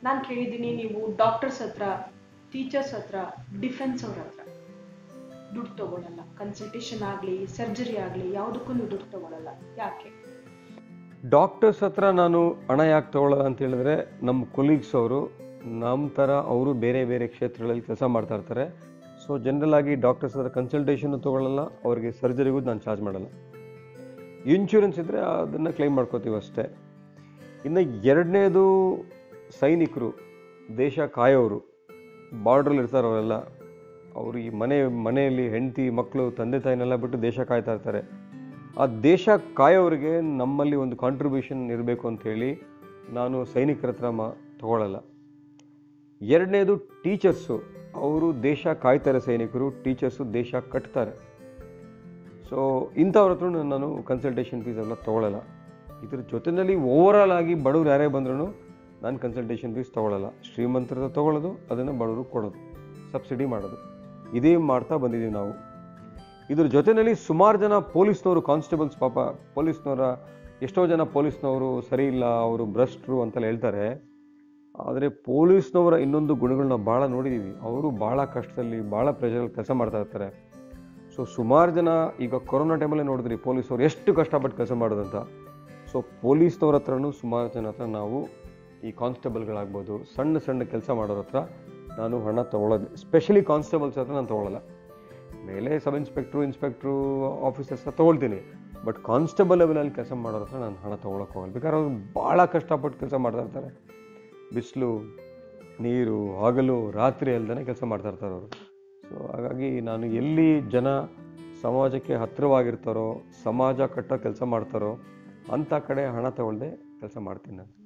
ನಾನು ಕೇಳಿದ್ದೀನಿ ನೀವು ಡಾಕ್ಟರ್ಸ್ ಹತ್ರ ಟೀಚರ್ಸ್ ಹತ್ರ ಡಿಫೆನ್ಸ್ ಅವ್ರ ಹತ್ರ ದುಡ್ಡು ತಗೊಳ್ಳಲ್ಲ ಕನ್ಸಲ್ಟೇಷನ್ ಆಗಲಿ ಸರ್ಜರಿ ಆಗಲಿ ಯಾವುದಕ್ಕೂ ನೀವು ದುಡ್ಡು ತಗೊಳ್ಳಲ್ಲ ಯಾಕೆ ಡಾಕ್ಟರ್ಸ್ ಹತ್ರ ನಾನು ಹಣ ಯಾಕೆ ತಗೊಳ್ಳಲ್ಲ ಅಂತ ಹೇಳಿದ್ರೆ ನಮ್ಮ ಕೊಲೀಗ್ಸ್ ಅವರು ನಮ್ಮ ಥರ ಅವರು ಬೇರೆ ಬೇರೆ ಕ್ಷೇತ್ರಗಳಲ್ಲಿ ಕೆಲಸ ಮಾಡ್ತಾ ಇರ್ತಾರೆ ಸೊ ಜನರಲ್ ಆಗಿ ಡಾಕ್ಟರ್ಸ್ ಹತ್ರ ಕನ್ಸಲ್ಟೇಷನ್ ತಗೊಳ್ಳಲ್ಲ ಅವರಿಗೆ ಸರ್ಜರಿಗೂ ನಾನು ಚಾರ್ಜ್ ಮಾಡಲ್ಲ ಇನ್ಶೂರೆನ್ಸ್ ಇದ್ದರೆ ಅದನ್ನು ಕ್ಲೈಮ್ ಮಾಡ್ಕೋತೀವಿ ಅಷ್ಟೇ ಇನ್ನು ಎರಡನೇದು ಸೈನಿಕರು ದೇಶ ಕಾಯೋರು ಬಾರ್ಡ್ರಲ್ಲಿ ಇರ್ತಾರೆ ಅವರೆಲ್ಲ ಅವರು ಈ ಮನೆ ಮನೆಯಲ್ಲಿ ಹೆಂಡತಿ ಮಕ್ಕಳು ತಂದೆ ತಾಯಿನೆಲ್ಲ ಬಿಟ್ಟು ದೇಶ ಕಾಯ್ತಾ ಇರ್ತಾರೆ ಆ ದೇಶ ಕಾಯೋರಿಗೆ ನಮ್ಮಲ್ಲಿ ಒಂದು ಕಾಂಟ್ರಿಬ್ಯೂಷನ್ ಇರಬೇಕು ಅಂತ ಹೇಳಿ ನಾನು ಸೈನಿಕರ ಹತ್ರ ಮಾ ತಗೊಳ್ಳಲ್ಲ ಎರಡನೇದು ಟೀಚರ್ಸು ಅವರು ದೇಶ ಕಾಯ್ತಾರೆ ಸೈನಿಕರು ಟೀಚರ್ಸು ದೇಶ ಕಟ್ತಾರೆ ಸೊ ಇಂಥವ್ರ ಹತ್ರ ನಾನು ಕನ್ಸಲ್ಟೇಷನ್ ಫೀಸ್ ಎಲ್ಲ ತಗೊಳ್ಳಲ್ಲ ಇದ್ರ ಜೊತೆಯಲ್ಲಿ ಓವರಾಲ್ ಆಗಿ ಬಡವ್ರು ಯಾರೇ ಬಂದ್ರೂ ನಾನು ಕನ್ಸಲ್ಟೇಷನ್ ಫೀಸ್ ತಗೊಳ್ಳಲ್ಲ ಶ್ರೀಮಂತರ ಹತ್ರ ತಗೊಳ್ಳೋದು ಅದನ್ನು ಬಡವರು ಕೊಡೋದು ಸಬ್ಸಿಡಿ ಮಾಡೋದು ಇದೇ ಮಾಡ್ತಾ ಬಂದಿದ್ದೀವಿ ನಾವು ಇದ್ರ ಜೊತೆಯಲ್ಲಿ ಸುಮಾರು ಜನ ಪೊಲೀಸ್ನವರು ಕಾನ್ಸ್ಟೇಬಲ್ಸ್ ಪಾಪ ಪೊಲೀಸ್ನವರ ಎಷ್ಟೋ ಜನ ಪೊಲೀಸ್ನವರು ಸರಿ ಇಲ್ಲ ಅವರು ಭ್ರಷ್ಟರು ಅಂತೆಲ್ಲ ಹೇಳ್ತಾರೆ ಆದರೆ ಪೊಲೀಸ್ನವರ ಇನ್ನೊಂದು ಗುಣಗಳನ್ನ ಭಾಳ ನೋಡಿದ್ದೀವಿ ಅವರು ಭಾಳ ಕಷ್ಟದಲ್ಲಿ ಭಾಳ ಪ್ರೆಷರಲ್ಲಿ ಕೆಲಸ ಮಾಡ್ತಾ ಇರ್ತಾರೆ ಸೊ ಸುಮಾರು ಜನ ಈಗ ಕೊರೋನಾ ಟೈಮಲ್ಲೇ ನೋಡಿದ್ರಿ ಪೊಲೀಸವ್ರು ಎಷ್ಟು ಕಷ್ಟಪಟ್ಟು ಕೆಲಸ ಮಾಡೋದಂತ ಸೊ ಪೊಲೀಸ್ನವ್ರ ಹತ್ರನೂ ಸುಮಾರು ಜನ ಹತ್ರ ನಾವು ಈ ಕಾನ್ಸ್ಟೇಬಲ್ಗಳಾಗ್ಬೋದು ಸಣ್ಣ ಸಣ್ಣ ಕೆಲಸ ಮಾಡೋರ ಹತ್ರ ನಾನು ಹಣ ತೊಗೊಳ್ಳೋದು ಸ್ಪೆಷಲಿ ಕಾನ್ಸ್ಟೇಬಲ್ಸ್ ಹತ್ರ ನಾನು ತೊಗೊಳ್ಳಲ್ಲ ಮೇಲೆ ಸಬ್ ಇನ್ಸ್ಪೆಕ್ಟ್ರು ಇನ್ಸ್ಪೆಕ್ಟ್ರು ಆಫೀಸರ್ಸ್ ತೊಗೊಳ್ತೀನಿ ಬಟ್ ಕಾನ್ಸ್ಟೇಬಲ್ ಲೆವೆಲಲ್ಲಿ ಕೆಲಸ ಮಾಡೋರ ಹತ್ರ ನಾನು ಹಣ ತೊಗೊಳಕ್ಕೆ ಹೋಗಲ್ಲ ಬೇಕಾದ್ರೆ ಅವ್ರು ಭಾಳ ಕಷ್ಟಪಟ್ಟು ಕೆಲಸ ಮಾಡ್ತಾ ಇರ್ತಾರೆ ಬಿಸಿಲು ನೀರು ಹಗಲು ರಾತ್ರಿ ಅಲ್ದೇ ಕೆಲಸ ಮಾಡ್ತಾ ಇರ್ತಾರೆ ಅವರು ಸೊ ಹಾಗಾಗಿ ನಾನು ಎಲ್ಲಿ ಜನ ಸಮಾಜಕ್ಕೆ ಹತ್ತಿರವಾಗಿರ್ತಾರೋ ಸಮಾಜ ಕಟ್ಟೋ ಕೆಲಸ ಮಾಡ್ತಾರೋ ಅಂಥ ಕಡೆ ಹಣ ತಗೊಳ್ದೆ ಕೆಲಸ ಮಾಡ್ತೀನಿ ನಾನು